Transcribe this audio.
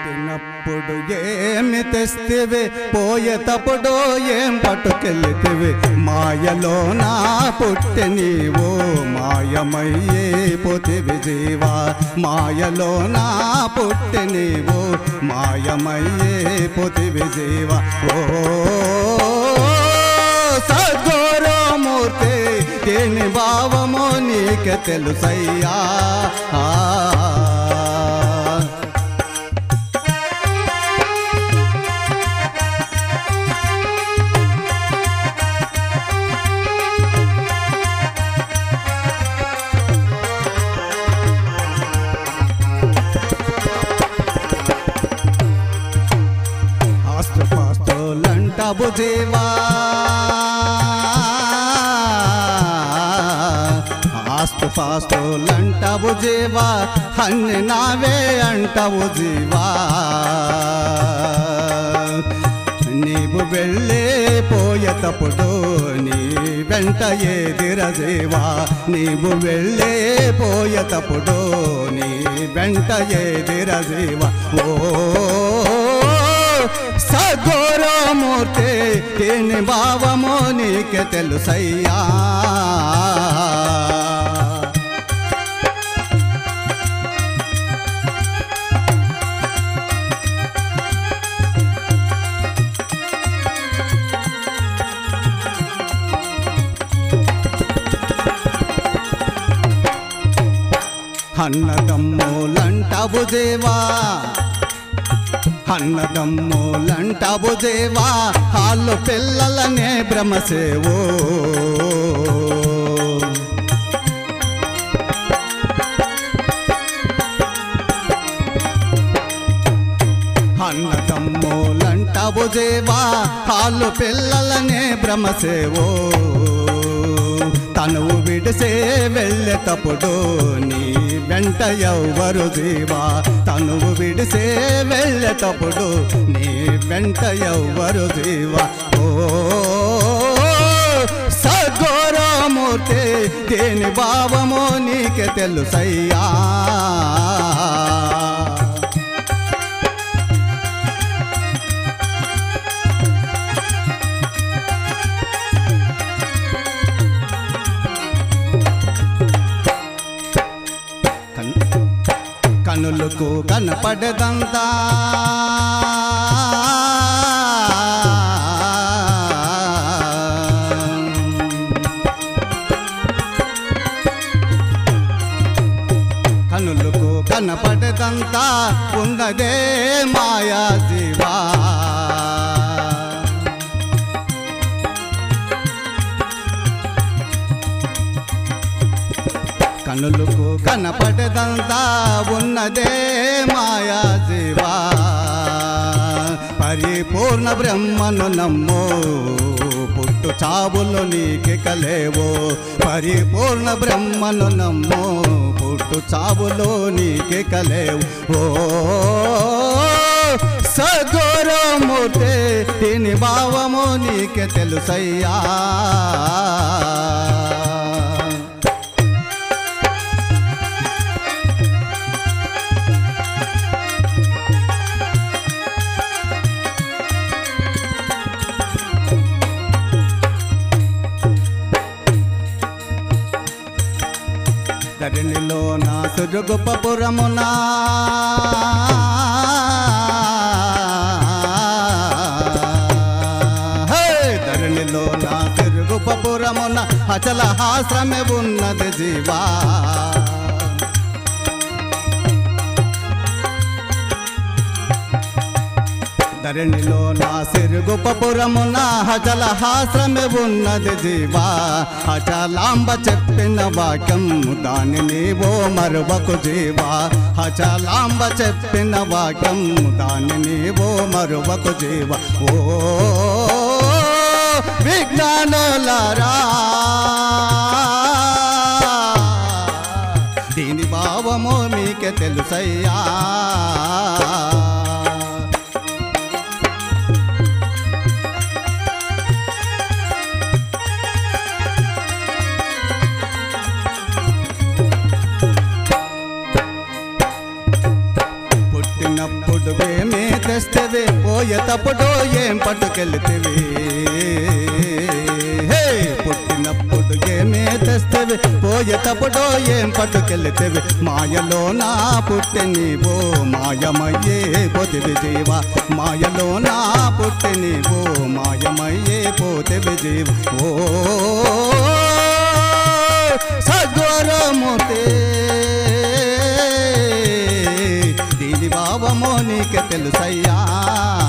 పుట్టినప్పుడు ఏమి తెస్తివి పోయేటప్పుడు ఏం పట్టుకెళ్ళితివి మాయలో నా పుట్టి నీవు మాయమయ్యే పోతివి జీవా మాయలో నా పుట్టి నీవు మాయమయ్యే పోతివి జీవా ఓ సద్గురుమూర్తి దేని భావమో నీకే తెలుసయ్యా ఆ. ఆస్తు పాస్తులంటావు జీవా ఆస్తు పాస్తులంటావు జీవా అన్ని నావే అంటావు జీవా నీవు వెళ్ళే పోయేటప్పుడు నీ వెంట ఏదిర జీవా నీవు వెళ్ళే పోయేటప్పుడు నీ వెంట ఏదిర జీవా ఓ సగోరమూర్తి దీని భావమో నీకే తెలుసయ్యా అన్నదమ్ములంటావు దేవా అన్నదమ్ములంటావు దేవా వాళ్ళు పిల్లలనే భ్రమసేవో అన్నదమ్ములంటావు దేవా వాళ్ళు పిల్లలనే భ్రమసేవో తనువు విడిసే వెళ్ళేటప్పుడు నీ వెంట ఎవ్వరు జీవా తనువు విడిసే వెళ్ళేటప్పుడు నీ వెంట ఎవ్వరు జీవా ఓ సగోరమూర్తి దేని భావమో నీకే తెలుసయ్యా కన్- కనులకు కనపడదంతా కనులకు కనపడదంతా ఉన్నదే మాయా జీవా కనులకు కనపడదంతా ఉన్నదే మాయా జీవా పరిపూర్ణ బ్రహ్మను నమ్మో పుట్టు చావులు నీకి కలేవో పరిపూర్ణ బ్రహ్మను నమ్మో పుట్టు చావులు నీకి కలేవు ఓ సగోరమూర్తి దీని భావము నీకే తెలుసయ్యా ధరణిలో నా సురుగుపపురమునా హే! ధరణిలో నా తిరుగుపపురమున అచల హాస్రమే ఉన్నది జీవా ధరణిలో నా సిరుగుపపురమున హజల హాస్రమే ఉన్నది జీవా హచలాంబ చెప్పిన వాక్యం దాని నీవో మరువకు జీవా హచలాంబ చెప్పిన వాక్యం దాని నీవో మరువకు జీవా ఓ విజ్ఞానులారా దీని భావమో మీకే తెలుసయ్యా పుట్టినప్పుడు పుట్టినప్పుడు ఏమే తెస్తేవి పోయేటప్పుడు ఏం పట్టుకెళ్తేవి హే పుట్టినప్పుడు ఏమే తెస్తేవి పోయేటప్పుడు ఏం పట్టుకెళ్తేవి మాయలో నా పుట్టి నీవో మాయమయ్యే పోతివి జీవ మాయలో నా పుట్టి నీవో మాయమయ్యే పోతివి జీవ ఓ సద్వరముతే దీని భావమో నీకే తెలుసయ్యా